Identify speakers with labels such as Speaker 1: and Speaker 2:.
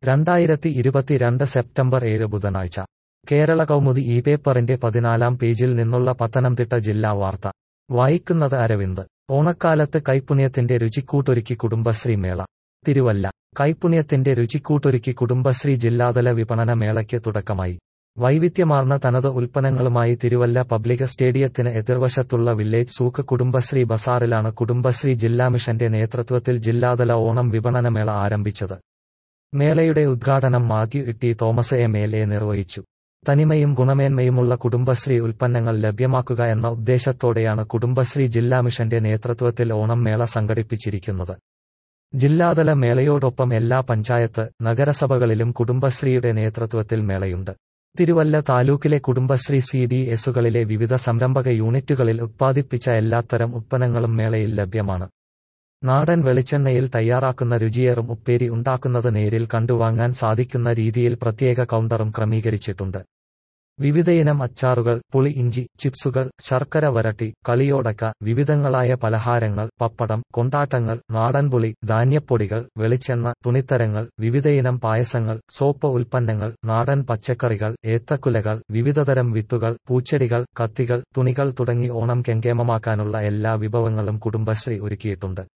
Speaker 1: രണ്ടായിരത്തി ഇരുപത്തിരണ്ട് സെപ്റ്റംബർ ഏഴ് ബുധനാഴ്ച കേരള കൗമുദി ഈ പേപ്പറിന്റെ പതിനാലാം പേജിൽ നിന്നുള്ള പത്തനംതിട്ട ജില്ലാ വാർത്ത വായിക്കുന്നത് അരവിന്ദ് ഓണക്കാലത്ത് കൈപ്പുണ്യത്തിന്റെ രുചിക്കൂട്ടൊരുക്കി കുടുംബശ്രീ മേള തിരുവല്ല കൈപ്പുണ്യത്തിന്റെ രുചിക്കൂട്ടൊരുക്കി കുടുംബശ്രീ ജില്ലാതല വിപണന മേളയ്ക്ക് തുടക്കമായി വൈവിധ്യമാർന്ന തനത് ഉൽപ്പന്നങ്ങളുമായി തിരുവല്ല പബ്ലിക് സ്റ്റേഡിയത്തിന് എതിർവശത്തുള്ള വില്ലേജ് സൂക്ക് കുടുംബശ്രീ ബസാറിലാണ് കുടുംബശ്രീ ജില്ലാ മിഷന്റെ നേതൃത്വത്തിൽ ജില്ലാതല ഓണം വിപണന മേള ആരംഭിച്ചത് മേളയുടെ ഉദ്ഘാടനം Mathew Itty Thomas M L A നിർവഹിച്ചു തനിമയും ഗുണമേന്മയുമുള്ള കുടുംബശ്രീ ഉൽപ്പന്നങ്ങൾ ലഭ്യമാക്കുക എന്ന ഉദ്ദേശത്തോടെയാണ് കുടുംബശ്രീ ജില്ലാ മിഷന്റെ നേതൃത്വത്തിൽ ഓണം മേള സംഘടിപ്പിച്ചിരിക്കുന്നത് ജില്ലാതല മേളയോടൊപ്പം എല്ലാ പഞ്ചായത്ത് നഗരസഭകളിലും കുടുംബശ്രീയുടെ നേതൃത്വത്തിൽ മേളയുണ്ട് തിരുവല്ല താലൂക്കിലെ കുടുംബശ്രീ സി ഡി എസുകളിലെ വിവിധ സംരംഭക യൂണിറ്റുകളിൽ ഉത്പാദിപ്പിച്ച എല്ലാത്തരം ഉത്പന്നങ്ങളും മേളയിൽ ലഭ്യമാണ് നാടൻ വെളിച്ചെണ്ണയിൽ തയ്യാറാക്കുന്ന രുചിയേറും ഉപ്പേരി ഉണ്ടാക്കുന്നത് നേരിൽ കണ്ടുവാങ്ങാൻ സാധിക്കുന്ന രീതിയിൽ പ്രത്യേക കൗണ്ടറും ക്രമീകരിച്ചിട്ടുണ്ട് വിവിധയിനം അച്ചാറുകൾ പുളി ഇഞ്ചി ചിപ്സുകൾ ശർക്കര വരട്ടി കളിയോടക്ക വിവിധങ്ങളായ പലഹാരങ്ങൾ പപ്പടം കൊണ്ടാട്ടങ്ങൾ നാടൻപുളി ധാന്യപ്പൊടികൾ വെളിച്ചെണ്ണ തുണിത്തരങ്ങൾ വിവിധയിനം പായസങ്ങൾ സോപ്പ് ഉൽപ്പന്നങ്ങൾ നാടൻ പച്ചക്കറികൾ ഏത്തക്കുലകൾ വിവിധതരം വിത്തുകൾ പൂച്ചെടികൾ കത്തികൾ തുണികൾ തുടങ്ങി ഓണം കെങ്കേമമാക്കാനുള്ള എല്ലാ വിഭവങ്ങളും കുടുംബശ്രീ ഒരുക്കിയിട്ടുണ്ട്